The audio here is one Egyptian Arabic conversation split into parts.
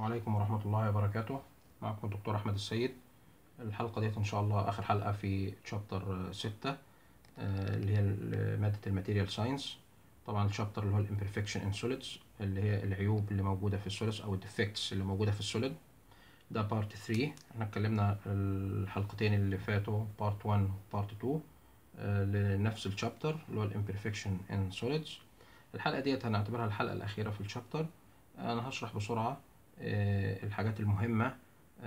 عليكم ورحمة الله وبركاته معكم الدكتور أحمد السيد الحلقة ديت إن شاء الله آخر حلقة في تشابتر ستة آه، اللي هي ال- مادة الماتيريال ساينس طبعا الشابتر اللي هو الامبرفكشن ان سوليدز اللي هي العيوب اللي موجودة في السوليدز أو الديفكتس اللي موجودة في السوليد ده بارت 3 احنا اتكلمنا الحلقتين اللي فاتوا بارت 1 وبارت 2 آه، لنفس الشابتر اللي هو الامبرفكشن ان سوليدز الحلقة ديت هنعتبرها الحلقة الأخيرة في الشابتر أنا هشرح بسرعة آه، الحاجات المهمة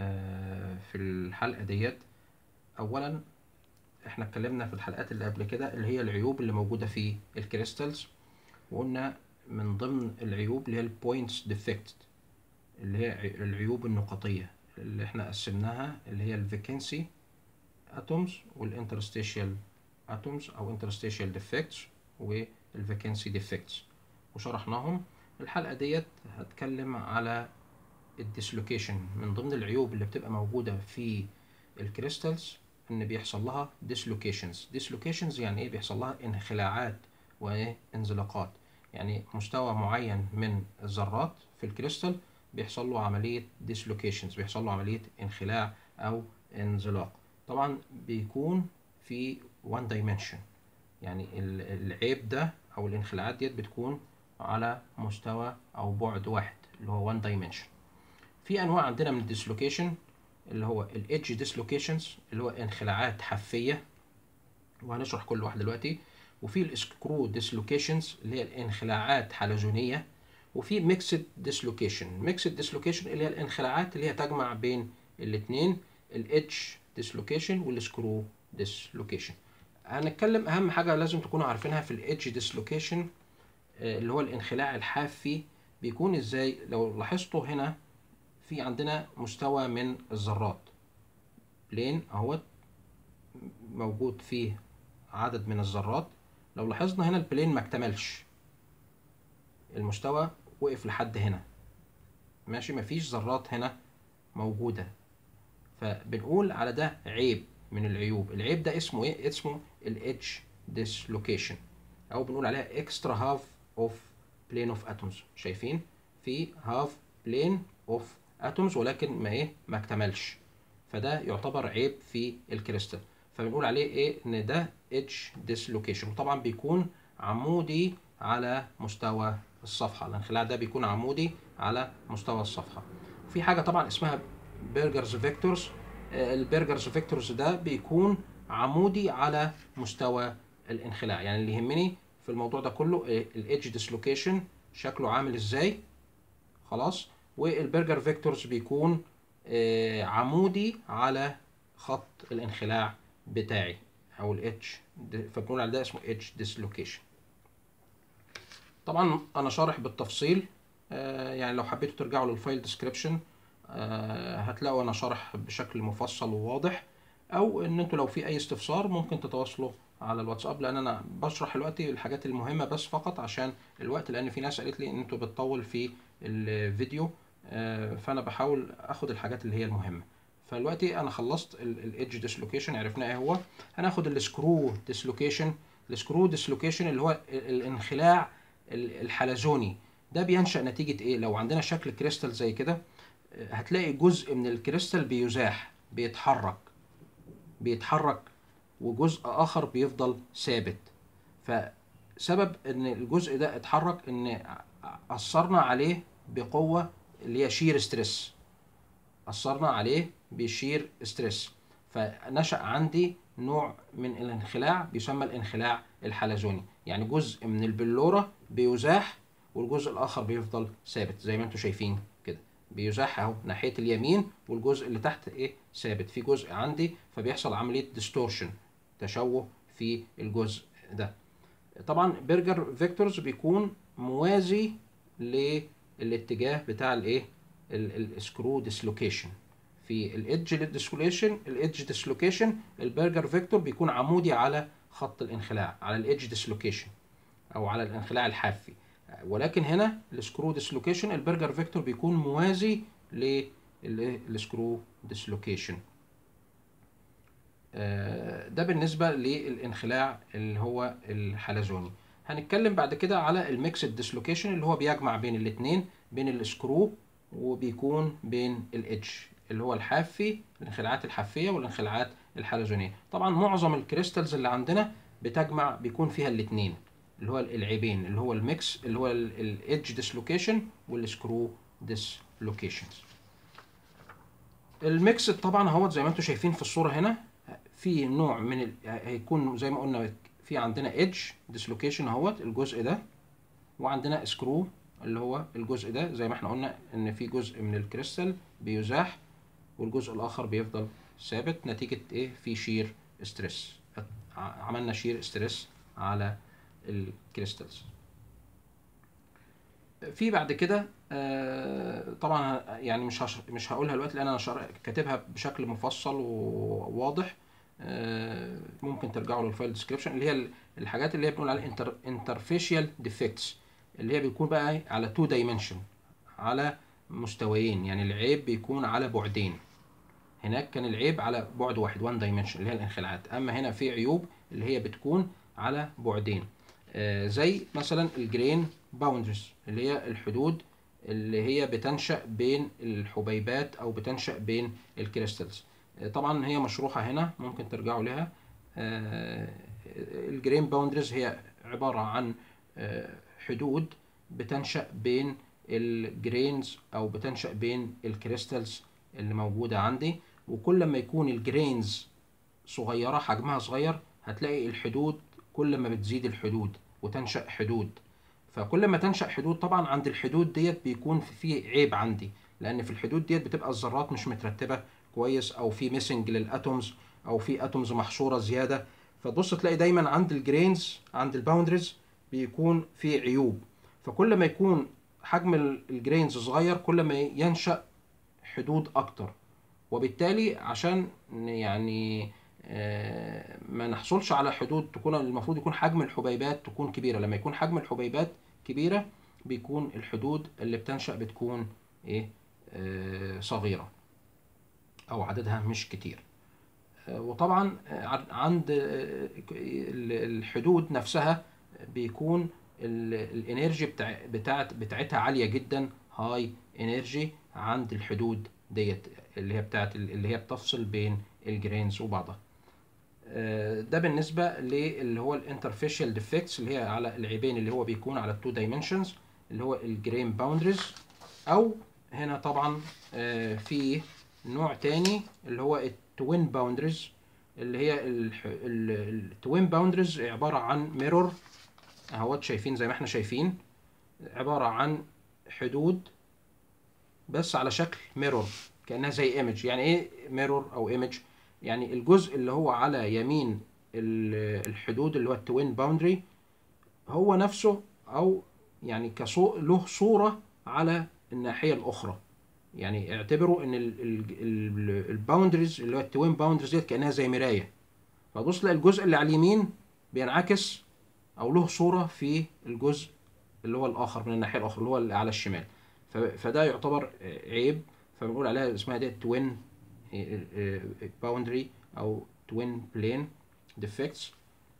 آه، في الحلقة ديت أولا احنا اتكلمنا في الحلقات اللي قبل كده اللي هي العيوب اللي موجودة في الكريستالز وقلنا من ضمن العيوب اللي هي البوينتس ديفكت اللي هي عي- العيوب النقطية اللي احنا قسمناها اللي هي الفيكنسي اتومز والانترستيشيال اتومز او انترستيشيال ديفكتس والفيكنسي ديفكتس وشرحناهم الحلقة ديت هتكلم على الديسلوكيشن من ضمن العيوب اللي بتبقى موجودة في الكريستالز ان بيحصل لها ديسلوكيشنز ديسلوكيشنز يعني ايه بيحصل لها انخلاعات وانزلاقات يعني مستوى معين من الذرات في الكريستال بيحصل له عملية ديسلوكيشنز بيحصل له عملية انخلاع او انزلاق طبعا بيكون في وان دايمنشن يعني ال- العيب ده او الانخلاعات ديت بتكون على مستوى او بعد واحد اللي هو وان دايمنشن في انواع عندنا من الديسلوكيشن اللي هو الايدج ديسلوكيشنز اللي هو انخلاعات حافيه وهنشرح كل واحد دلوقتي وفي السكرو ديسلوكيشنز اللي هي الانخلاعات حلزونيه وفي ميكسد ديسلوكيشن ميكسد ديسلوكيشن اللي هي الانخلاعات اللي هي تجمع بين الاثنين الايدج ديسلوكيشن والسكرو ديسلوكيشن هنتكلم اهم حاجه لازم تكونوا عارفينها في الايدج ديسلوكيشن اللي هو الانخلاع الحافي بيكون ازاي لو لاحظتوا هنا في عندنا مستوى من الذرات بلين اهوت موجود فيه عدد من الذرات لو لاحظنا هنا البلين ما اكتملش المستوى وقف لحد هنا ماشي مفيش ذرات هنا موجودة فبنقول على ده عيب من العيوب العيب ده اسمه ايه اسمه الادج ديسلوكيشن او بنقول عليها اكسترا هاف اوف بلين اوف اتومز شايفين في هاف بلين اوف اتومز ولكن ما ايه ما اكتملش فده يعتبر عيب في الكريستال فبنقول عليه ايه ان ده ايدج ديسلوكيشن وطبعا بيكون عمودي على مستوى الصفحه الانخلاع ده بيكون عمودي على مستوى الصفحه في حاجه طبعا اسمها بيرجرز فيكتورز البرجرز فيكتورز ده بيكون عمودي على مستوى الانخلاع يعني اللي يهمني في الموضوع ده كله الايدج ديسلوكيشن شكله عامل ازاي خلاص والبرجر فيكتورز بيكون آه، عمودي على خط الانخلاع بتاعي او الاتش فبنقول على ده اسمه اتش ديسلوكيشن طبعا انا شارح بالتفصيل آه، يعني لو حبيتوا ترجعوا للفايل ديسكريبشن هتلاقوا انا شارح بشكل مفصل وواضح او ان انتوا لو في اي استفسار ممكن تتواصلوا على الواتساب لان انا بشرح دلوقتي الحاجات المهمه بس فقط عشان الوقت لان في ناس قالت لي ان انتوا بتطول في الفيديو آه، فانا بحاول اخد الحاجات اللي هي المهمه فدلوقتي انا خلصت الايدج ديسلوكيشن عرفنا ايه هو هناخد السكرو ديسلوكيشن السكرو ديسلوكيشن اللي هو ال- الانخلاع ال- الحلزوني ده بينشأ نتيجة ايه لو عندنا شكل كريستال زي كده آه، هتلاقي جزء من الكريستال بيزاح بيتحرك بيتحرك وجزء اخر بيفضل ثابت فسبب ان الجزء ده اتحرك ان اثرنا عليه بقوه اللي هي شير ستريس اثرنا عليه بشير ستريس فنشأ عندي نوع من الانخلاع بيسمى الانخلاع الحلزوني يعني جزء من البلورة بيزاح والجزء الآخر بيفضل ثابت زي ما انتم شايفين كده بيزاح اهو ناحية اليمين والجزء اللي تحت ايه ثابت في جزء عندي فبيحصل عملية ديستورشن تشوه في الجزء ده طبعا برجر فيكتورز بيكون موازي للاتجاه بتاع الايه السكرو ديسلوكيشن في الايدج ديسلوكيشن الايدج ديسلوكيشن البرجر فيكتور بيكون عمودي على خط الانخلاع على الايدج ديسلوكيشن او على الانخلاع الحافي ولكن هنا السكرو ديسلوكيشن البرجر فيكتور بيكون موازي للسكرو ديسلوكيشن ده بالنسبة للانخلاع اللي هو الحلزوني هنتكلم بعد كده على الميكسد ديسلوكيشن اللي هو بيجمع بين الاثنين بين السكرو وبيكون بين الإدج اللي هو الحافي الانخلاعات الحافية والانخلاعات الحلزونية طبعا معظم الكريستالز اللي عندنا بتجمع بيكون فيها الاتنين اللي هو العيبين اللي هو الميكس اللي هو الإدج ديسلوكيشن والسكرو ديسلوكيشنز الميكس طبعا اهوت زي ما انتم شايفين في الصورة هنا في نوع من ال... هيكون زي ما قلنا في عندنا ايدج ديسلوكيشن اهوت الجزء ده وعندنا سكرو اللي هو الجزء ده زي ما احنا قلنا ان في جزء من الكريستال بيزاح والجزء الاخر بيفضل ثابت نتيجة ايه في شير ستريس عملنا شير ستريس على الكريستالز في بعد كده آه طبعا يعني مش هش مش هقولها دلوقتي لان انا كاتبها بشكل مفصل وواضح آه ممكن ترجعوا للفايل ديسكريبشن اللي هي الحاجات اللي هي بنقول عليها انتر انترفيشال ديفكتس اللي هي بيكون بقى على تو دايمنشن على مستويين يعني العيب بيكون على بعدين هناك كان العيب على بعد واحد وان دايمنشن اللي هي الانخلاعات اما هنا في عيوب اللي هي بتكون على بعدين آه زي مثلا الجرين باوندرز اللي هي الحدود اللي هي بتنشأ بين الحبيبات او بتنشأ بين الكريستالز آه طبعا هي مشروحة هنا ممكن ترجعوا لها آه الجرين باوندرز هي عبارة عن حدود بتنشأ بين الجرينز او بتنشأ بين الكريستالز اللي موجودة عندي وكل ما يكون الجرينز صغيرة حجمها صغير هتلاقي الحدود كل ما بتزيد الحدود وتنشأ حدود فكل ما تنشأ حدود طبعا عند الحدود ديت بيكون في عيب عندي لأن في الحدود ديت بتبقى الذرات مش مترتبة كويس أو في ميسنج للأتومز أو في أتومز محصورة زيادة فتبص تلاقي دايما عند الجرينز عند الباوندريز بيكون في عيوب فكل ما يكون حجم الجرينز صغير كل ما ينشأ حدود أكتر وبالتالي عشان يعني ما نحصلش على حدود تكون المفروض يكون حجم الحبيبات تكون كبيرة لما يكون حجم الحبيبات كبيرة بيكون الحدود اللي بتنشأ بتكون ايه آه صغيرة او عددها مش كتير آه وطبعا عند الحدود نفسها بيكون الانرجي بتاع بتاعت بتاعتها عالية جدا هاي انرجي عند الحدود ديت اللي هي بتاعت اللي هي بتفصل بين الجرينز وبعضها ده بالنسبه للي هو الانترفيشال ديفكتس اللي هي على العيبين اللي هو بيكون على التو دايمنشنز اللي هو الجرين باوندريز او هنا طبعا في نوع تاني اللي هو التوين باوندريز اللي هي التوين باوندريز عباره عن ميرور اهوت شايفين زي ما احنا شايفين عباره عن حدود بس على شكل ميرور كانها زي ايمج يعني ايه ميرور او ايمج يعني الجزء اللي هو على يمين الحدود اللي هو التوين باوندري هو نفسه او يعني كصو له صورة على الناحية الأخرى يعني اعتبروا ان الباوندريز اللي هو التوين باوندريز ديت كأنها زي مراية فتبص تلاقي الجزء اللي على اليمين بينعكس او له صورة في الجزء اللي هو الآخر من الناحية الأخرى اللي هو اللي على الشمال فده يعتبر عيب فبنقول عليها اسمها دي توين باوندري او توين بلين ديفكتس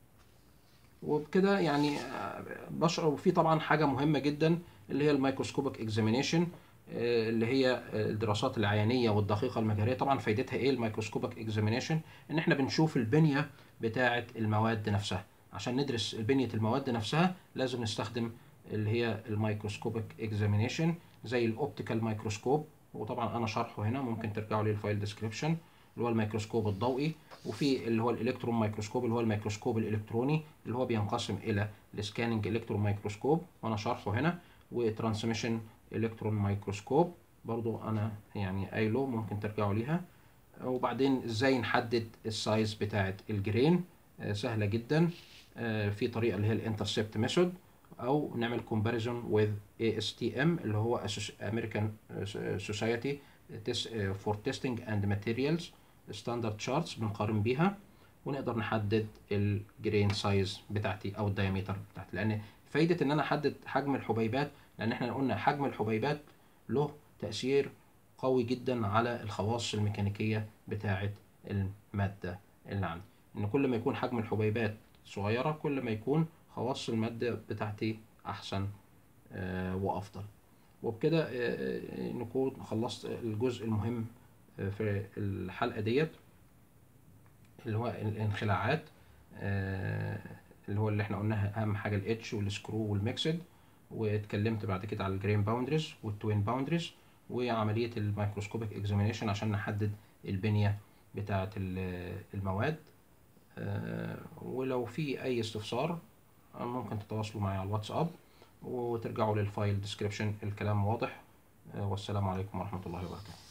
وبكده يعني بشرح وفي طبعا حاجه مهمه جدا اللي هي الميكروسكوبيك اكزامينيشن اللي هي الدراسات العينيه والدقيقه المجهريه طبعا فايدتها ايه الميكروسكوبيك اكزامينيشن ان احنا بنشوف البنيه بتاعه المواد نفسها عشان ندرس بنيه المواد نفسها لازم نستخدم اللي هي الميكروسكوبيك اكزامينيشن زي الاوبتيكال مايكروسكوب وطبعا انا شرحه هنا ممكن ترجعوا لي الفايل ديسكريبشن اللي هو الميكروسكوب الضوئي وفي اللي هو الالكترون مايكروسكوب اللي هو الميكروسكوب الالكتروني اللي هو بينقسم الى السكاننج الكترون مايكروسكوب وانا شرحه هنا وترانسميشن الكترون مايكروسكوب برضو انا يعني قايله ممكن ترجعوا ليها وبعدين ازاي نحدد السايز بتاعه الجرين آه سهله جدا آه في طريقه اللي هي الانترسبت ميثود او نعمل comparison with ASTM اللي هو American Society for Testing and Materials Standard Charts بنقارن بيها ونقدر نحدد الجرين سايز بتاعتي او الدايمتر بتاعتي لان فايدة ان انا احدد حجم الحبيبات لان احنا قلنا حجم الحبيبات له تأثير قوي جدا على الخواص الميكانيكية بتاعة المادة اللي عندي ان كل ما يكون حجم الحبيبات صغيرة كل ما يكون خواص المادة بتاعتي أحسن آه وأفضل وبكده آه، آه، نكون خلصت الجزء المهم آه، في الحلقة ديت اللي هو الانخلاعات آه، اللي هو اللي احنا قلناها اهم حاجه الاتش والسكرو والميكسد واتكلمت بعد كده على الجرين باوندريز والتوين باوندريز وعمليه الميكروسكوبيك اكزامينيشن عشان نحدد البنيه بتاعه ال- المواد آه، ولو في اي استفسار آه، ممكن تتواصلوا معي على الواتساب وترجعوا للفايل ديسكريبشن الكلام واضح آه، والسلام عليكم ورحمه الله وبركاته